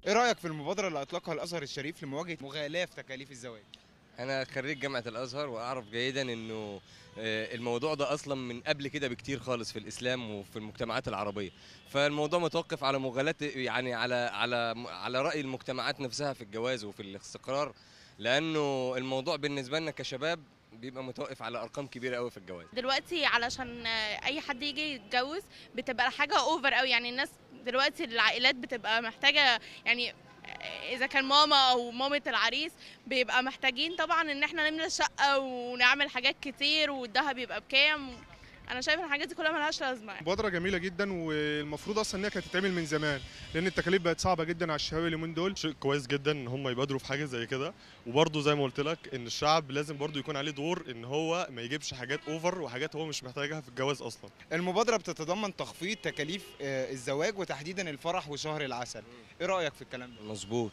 ايه رايك في المبادره اللي اطلقها الازهر الشريف لمواجهه مغالاه في تكاليف الزواج انا خريج جامعه الازهر واعرف جيدا انه آه، الموضوع ده اصلا من قبل كده بكتير خالص في الاسلام وفي المجتمعات العربيه فالموضوع متوقف على مغالاه يعني على على على راي المجتمعات نفسها في الجواز وفي الاستقرار لانه الموضوع بالنسبه لنا كشباب بيبقى متوقف على ارقام كبيره قوي في الجواز دلوقتي علشان آه، اي حد يجي يتجوز بتبقى حاجه اوفر قوي يعني الناس دلوقتي العائلات بتبقى محتاجه يعني آه، اذا كان ماما او مامة العريس بيبقى محتاجين طبعا ان احنا نملى الشقه ونعمل حاجات كتير والدهب يبقى بكام انا شايفه ان الحاجات دي كلها ملهاش لازمه يعني. مبادرة جميلة جدا والمفروض اصلا انها كانت تتعمل من زمان لان التكاليف بقت صعبة جدا على الشباب اليومين دول شيء كويس جدا ان هم يبادروا في حاجه زي كده وبرضه زي ما قلت لك ان الشعب لازم برضه يكون عليه دور ان هو ما يجيبش حاجات اوفر وحاجات هو مش محتاجها في الجواز اصلا المبادره بتتضمن تخفيض تكاليف آه، الزواج وتحديدا الفرح وشهر العسل ايه رايك في الكلام ده مظبوط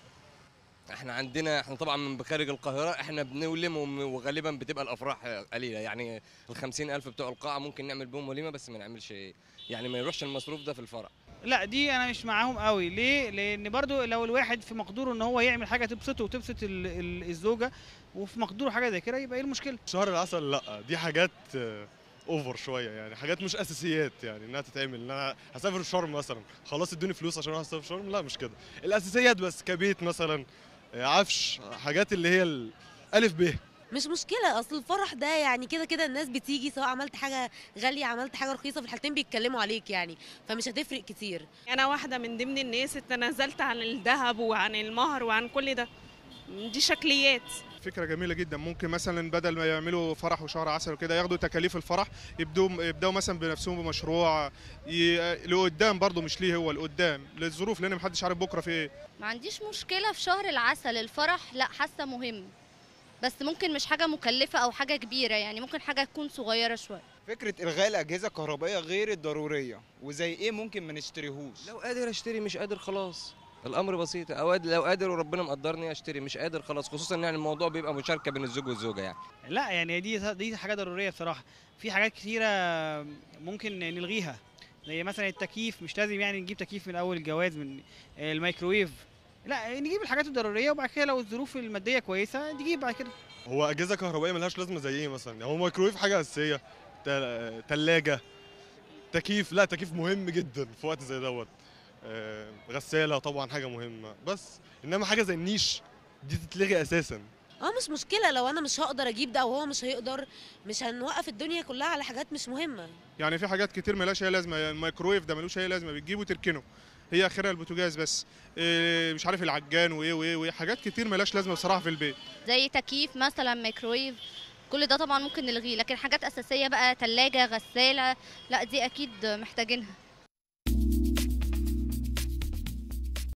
احنا عندنا احنا طبعا من خارج القاهره احنا بنولم وم- وغالبا بتبقى الافراح قليله يعني ال 50000 بتوع القاعه ممكن نعمل بهم وليمه بس ما نعملش يعني ما يروحش المصروف ده في الفرح لا دي انا مش معاهم قوي ليه لان برضو لو الواحد في مقدوره ان هو يعمل حاجه تبسطه وتبسط ال- ال- الزوجه وفي مقدوره حاجه زي كده يبقى ايه المشكله شهر العسل لا دي حاجات آه، اوفر شويه يعني حاجات مش اساسيات يعني انها تتعمل ان انا هسافر شرم مثلا خلاص ادوني فلوس عشان اروح اسافر شرم لا مش كده الاساسيات بس كبيت مثلا آه، عفش حاجات اللي هي الالف ب مش مشكلة أصل الفرح ده يعني كده كده الناس بتيجي سواء عملت حاجة غالية عملت حاجة رخيصة في الحالتين بيتكلموا عليك يعني فمش هتفرق كتير انا واحده من ضمن الناس تنازلت عن الذهب وعن المهر وعن كل ده دي شكليات فكرة جميلة جدا ممكن مثلا بدل ما يعملوا فرح وشهر عسل وكده ياخدوا تكاليف الفرح يبدوا يبداوا مثلا بنفسهم بمشروع ي... لقدام برضه مش ليه هو لقدام للظروف لان محدش عارف بكره في ايه ما عنديش مشكلة في شهر العسل الفرح لا حاسة مهم بس ممكن مش حاجة مكلفة أو حاجة كبيرة يعني ممكن حاجة تكون صغيرة شوية فكره الغاء الاجهزه الكهربائيه غير الضروريه وزي ايه ممكن ما نشتريهوش لو قادر اشتري مش قادر خلاص الامر بسيط او قادر- لو قادر وربنا مقدرني اشتري مش قادر خلاص خصوصا ان يعني الموضوع بيبقى مشاركه بين الزوج والزوجه يعني لا يعني دي دي حاجه ضروريه بصراحه في حاجات كتيره ممكن نلغيها زي مثلا التكييف مش لازم يعني نجيب تكييف من اول الجواز من الميكروويف لا نجيب الحاجات الضروريه وبعد كده لو الظروف الماديه كويسه نجيب بعد كده هو اجهزه كهربائيه ملهاش لازمه زي ايه مثلا يعني هو مايكرويف حاجه اساسيه تل- تلاجه تكييف لا تكييف مهم جدا في وقت زي دوت آه، غساله طبعا حاجه مهمه بس انما حاجه زي النيش دي تتلغي اساسا اه مش مشكلة لو أنا مش هقدر أجيب ده وهو مش هيقدر مش هنوقف الدنيا كلها على حاجات مش مهمة يعني في حاجات كتير ملهاش اي لازمه يعني الميكرويف ده ملوش اي لازمه بتجيبه تركنه هي اخرها البوتاجاز بس إيه مش عارف العجان وايه وايه وايه حاجات كتير ملهاش لازمه بصراحه في البيت زي تكييف مثلا ميكرويف كل ده طبعا ممكن نلغيه لكن حاجات أساسية بقى تلاجة غسالة لا دي أكيد محتاجينها